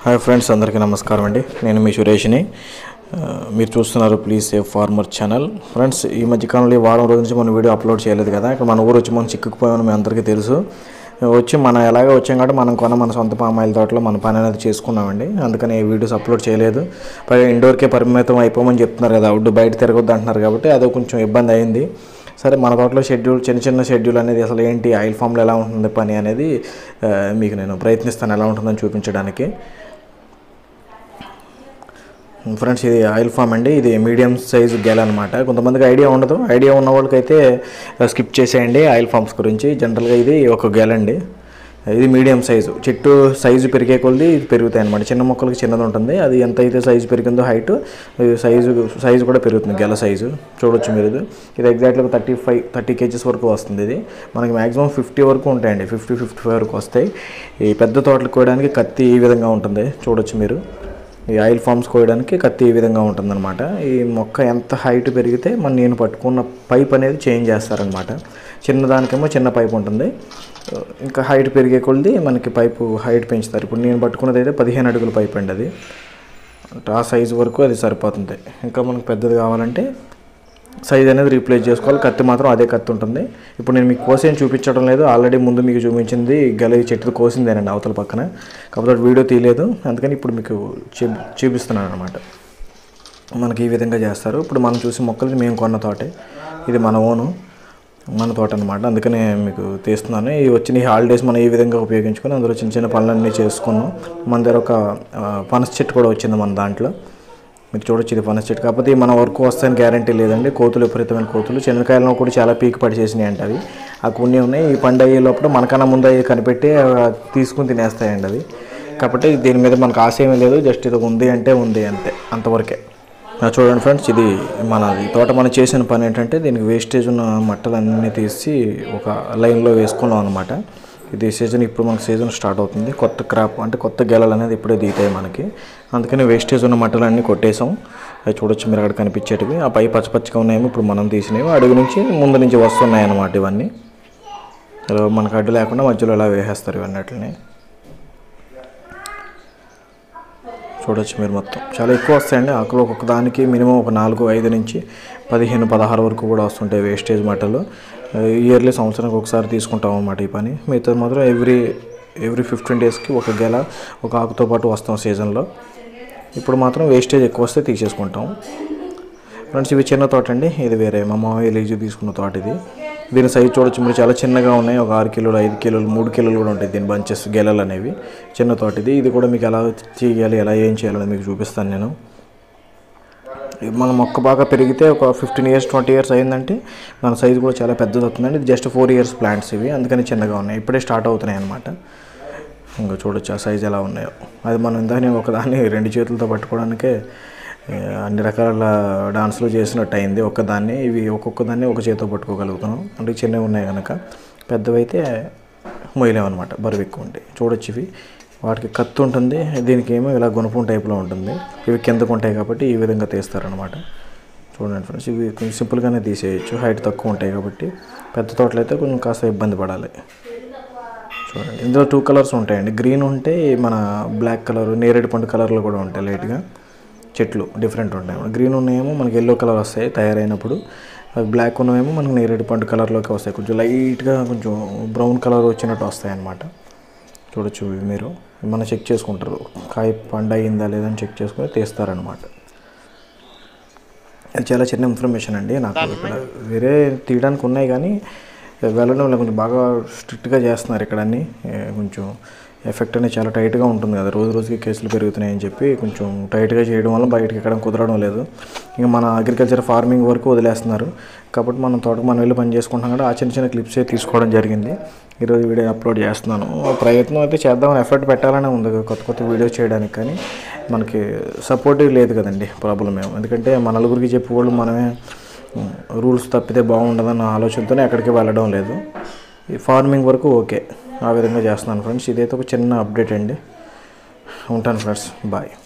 hi friends అందరికీ నమస్కారం అండి నేను మీ సురేష్ని ఆ, మీరు చూస్తున్నారు please save farmer channel friends ఈ మధ్యకాలంలో ఈ వారం రోజు నుంచి మనం వీడియో అప్లోడ్ చేయలేదు కదా ఇక్కడ మన ఊరు వచ్చి మనం చిక్కుకుపోయామని మీ అందరికీ తెలుసు వచ్చి మనం ఎలాగో వచ్చాం కాబట్టి మనం కొన్న మన సొంత పామాయిల తోటలో మన పని అనేది చేసుకున్నామండి అందుకని ఈ వీడియోస్ అప్లోడ్ చేయలేదు పైగా ఇండోర్కే పరిమితం అయిపోమని చెప్తున్నారు కదా అవుట్ బయట తిరగొద్దు అంటున్నారు కాబట్టి అదో కొంచెం ఇబ్బంది అయింది సరే మన తోటలో షెడ్యూల్ చిన్న చిన్న షెడ్యూల్ అనేది అసలు ఏంటి ఆయిల్ ఫామ్లో ఎలా ఉంటుంది పని అనేది ఆ, మీకు నేను ప్రయత్నిస్తాను ఎలా ఉంటుందని చూపించడానికి ఫ్రెండ్స్ ఇది ఆయిల్ ఫామ్ అండి ఇది మీడియం సైజ్ గెల అనమాట కొంతమందికి ఐడియా ఉండదు ఐడియా ఉన్న వాళ్ళకైతే స్కిప్ చేసేయండి ఆయిల్ ఫామ్స్ గురించి జనరల్గా ఇది ఒక గెల అండి ఇది మీడియం సైజు చెట్టు సైజు పెరిగే కొలది ఇది పెరుగుతాయి అనమాట చిన్న మొక్కలకి చిన్నది ఉంటుంది అది ఎంత అయితే సైజు పెరిగిందో హైట్ సైజు సైజు కూడా పెరుగుతుంది గెల సైజు చూడొచ్చు మీరు ఇది ఇది ఎగ్జాక్ట్గా థర్టీ ఫైవ్ థర్టీ కేజీస్ వరకు వస్తుంది ఇది మనకి మ్యాక్సిమం ఫిఫ్టీ వరకు ఉంటాయండి ఫిఫ్టీ ఫిఫ్టీ ఫైవ్ వరకు వస్తాయి ఈ పెద్ద తోటలు కోయడానికి కత్తి ఈ విధంగా ఉంటుంది చూడొచ్చు మీరు ఈ ఆయిల్ ఫామ్స్ కోయడానికి కత్తి ఈ విధంగా ఉంటుందన్నమాట ఈ మొక్క ఎంత హైట్ పెరిగితే మన నేను పట్టుకున్న పైప్ అనేది చేంజ్ చేస్తారనమాట చిన్నదానికేమో చిన్న పైప్ ఉంటుంది ఇంకా హైట్ పెరిగే కొలది మనకి పైపు హైట్ పెంచుతారు ఇప్పుడు నేను పట్టుకున్నది అయితే పదిహేను అడుగుల పైప్ అండి అది ఆ సైజు వరకు అది సరిపోతుంది ఇంకా మనకు పెద్దది కావాలంటే సైజ్ అనేది రీప్లేస్ చేసుకోవాలి కత్తి మాత్రం అదే కత్తి ఉంటుంది ఇప్పుడు నేను మీకు కోసేం చూపించడం లేదు ఆల్రెడీ ముందు మీకు చూపించింది గల చెట్టు కోసిందేనండి అవతల పక్కన కాకపోతే వీడియో తీయలేదు అందుకని ఇప్పుడు మీకు చూపి చూపిస్తున్నాను అనమాట మనకి ఈ విధంగా చేస్తారు ఇప్పుడు మనం చూసి మొక్కలు మేము కొన్న తోటే ఇది మన ఓను మన తోట అనమాట అందుకనే మీకు తీస్తున్నాను ఈ వచ్చిన ఈ హాలిడేస్ మనం ఈ విధంగా ఉపయోగించుకొని అందులో చిన్న చిన్న పనులన్నీ చేసుకున్నాం మన దగ్గర ఒక ఆ, పనస చెట్టు కూడా వచ్చింది మన దాంట్లో మీరు చూడొచ్చు ఇది పనస చెట్టు కాకపోతే మన వర్క్ వస్తాయని గ్యారంటీ లేదండి కోతులు విపరీతమైన కోతులు చెనక్కాయలను కూడా చాలా పీకి పడి చేసినాయి అంట అవి ఆ కొన్ని ఉన్నాయి ఈ పండు అయ్యే లోపల మనకన్నా ముందు అవి కనిపెట్టి ఆ, తీసుకుని తినేస్తాయండి అవి కాబట్టి దీని మీద మనకు ఆశ ఏమీ లేదు జస్ట్ ఇది ఉంది అంటే ఉంది అంతే అంతవరకే ఆ, చూడండి ఫ్రెండ్స్ ఇది మన ఈ తోట మనం చేసిన పని ఏంటంటే దీనికి వేస్టేజ్ ఉన్న మట్టలన్నీ తీసి ఒక లైన్లో వేసుకున్నాం అనమాట ఇది సీజన్ ఇప్పుడు మనకి సీజన్ స్టార్ట్ అవుతుంది కొత్త క్రాప్ అంటే కొత్త గెలలు అనేది ఇప్పుడే దిగుతాయి మనకి అందుకని వేస్టేజ్ ఉన్న మట్టలన్నీ కొట్టేసాం అవి చూడొచ్చు మీరు అక్కడ కనిపించేటివి ఆ పై పచ్చపచ్చగా ఉన్నాయేమో ఇప్పుడు మనం తీసినవి అడుగు నుంచి ముందు నుంచి వస్తున్నాయి అన్నమాట ఇవన్నీ ఇలా మనకు అడ్డు లేకుండా మధ్యలో ఇలా వేసేస్తారు ఇవన్నిటిని చూడొచ్చు మీరు మొత్తం చాలా ఎక్కువ వస్తాయండి ఆకులు ఒక్కొక్క దానికి మినిమం ఒక నాలుగు ఐదు నుంచి పదిహేను పదహారు వరకు కూడా వస్తుంటాయి వేస్టేజ్ మట్టలు ఇయర్లీ సంవత్సరానికి ఒకసారి తీసుకుంటాం అన్నమాట ఈ పని మిగతా మాత్రం ఎవ్రీ ఎవ్రీ ఫిఫ్టీన్ డేస్కి ఒక గెల ఒక ఆకుతో పాటు వస్తాం సీజన్లో ఇప్పుడు మాత్రం వేస్టేజ్ ఎక్కువ వస్తే తీసేసుకుంటాం ఫ్రెండ్స్ ఇవి చిన్న తోట అండి ఇది వేరే మా మామయ్య లీజు తీసుకున్న తోట ఇది దీని సైజ్ చూడొచ్చు మీరు చాలా చిన్నగా ఉన్నాయి ఒక ఆరు కిలోలు ఐదు కిలోలు మూడు కిలోలు కూడా ఉంటాయి దీని బంచెస్ గెలలు అనేవి చిన్న తోట ఇది ఇది కూడా మీకు ఎలా చేయాలి ఎలా ఏం చేయాలని మీకు చూపిస్తాను నేను మన మొక్క బాగా పెరిగితే ఒక ఫిఫ్టీన్ ఇయర్స్ ట్వంటీ ఇయర్స్ అయిందంటే మన సైజ్ కూడా చాలా పెద్దది అవుతుందండి ఇది జస్ట్ ఫోర్ ఇయర్స్ ప్లాంట్స్ ఇవి అందుకని చిన్నగా ఉన్నాయి ఇప్పుడే స్టార్ట్ అవుతున్నాయి అనమాట ఇంకా చూడొచ్చు ఆ సైజ్ ఎలా ఉన్నాయో అది మనం ఇందాక నేను ఒకదాన్ని రెండు చేతులతో పట్టుకోవడానికే ఏ, అన్ని రకాల డాన్స్లు చేసినట్టు అయింది ఒక్కదాన్ని ఇవి ఒక్కొక్క దాన్ని ఒక చేతితో పట్టుకోగలుగుతాం అంటే చిన్నవి ఉన్నాయి కనుక పెద్దవైతే మొయ్యలేమన్నమాట బరువు ఎక్కువ ఉంటాయి చూడొచ్చు ఇవి వాటికి కత్తి ఉంటుంది దీనికి ఏమో ఇలా గుణపం టైప్లో ఉంటుంది ఇవి కిందకు ఉంటాయి కాబట్టి ఈ విధంగా తీస్తారనమాట చూడండి ఫ్రెండ్స్ ఇవి కొంచెం సింపుల్గానే తీసేయచ్చు హైట్ తక్కువ ఉంటాయి కాబట్టి పెద్ద తోటలు అయితే కొంచెం కాస్త ఇబ్బంది పడాలి చూడండి ఇందులో టూ కలర్స్ ఉంటాయండి గ్రీన్ ఉంటే మన బ్లాక్ కలర్ నేరేడు పండు కలర్లో కూడా ఉంటాయి లైట్గా చెట్లు డిఫరెంట్ ఉంటాయి గ్రీన్ ఉన్నాయేమో మనకి ఎల్లో కలర్ వస్తాయి తయారైనప్పుడు అవి బ్లాక్ ఉన్నవేమో మనకి నేరేడు పండు కలర్లోకి వస్తాయి కొంచెం లైట్గా కొంచెం బ్రౌన్ కలర్ వచ్చినట్టు వస్తాయి అన్నమాట చూడొచ్చు ఇవి మీరు మనం చెక్ చేసుకుంటారు కాయ పండు అయిందా లేదని చెక్ చేసుకొని తీస్తారనమాట అది చాలా చిన్న ఇన్ఫర్మేషన్ అండి నాకు ఇక్కడ వేరే తీయడానికి ఉన్నాయి కానీ వెళ్ళడం వల్ల కొంచెం బాగా స్ట్రిక్ట్గా చేస్తున్నారు ఇక్కడ అన్నీ ఏ, కొంచెం ఎఫెక్ట్ అనేది చాలా టైట్గా ఉంటుంది కదా రోజు రోజుకి కేసులు పెరుగుతున్నాయని చెప్పి కొంచెం టైట్గా చేయడం వల్ల బయటకి ఎక్కడ కుదరడం లేదు ఇంకా మన అగ్రికల్చర్ ఫార్మింగ్ వరకు వదిలేస్తున్నారు కాబట్టి మనం తోటకు మనం వెళ్ళి పని చేసుకుంటాం కూడా ఆ చిన్న చిన్న క్లిప్సే తీసుకోవడం జరిగింది ఈరోజు వీడియో అప్లోడ్ చేస్తున్నాను ప్రయత్నం అయితే చేద్దామని ఎఫర్ట్ పెట్టాలనే ఉంది కొత్త కొత్త వీడియోస్ చేయడానికి కానీ మనకి సపోర్టివ్ లేదు కదండి ప్రాబ్లం ఏమో ఎందుకంటే మన నలుగురికి చెప్పేవాళ్ళు మనమే రూల్స్ తప్పితే బాగుండదన్న ఆలోచనతోనే ఎక్కడికి వెళ్ళడం లేదు ఈ ఫార్మింగ్ వరకు ఓకే ఆ విధంగా చేస్తున్నాను ఫ్రెండ్స్ ఇదైతే ఒక చిన్న అప్డేట్ అండి ఉంటాను ఫ్రెండ్స్ బాయ్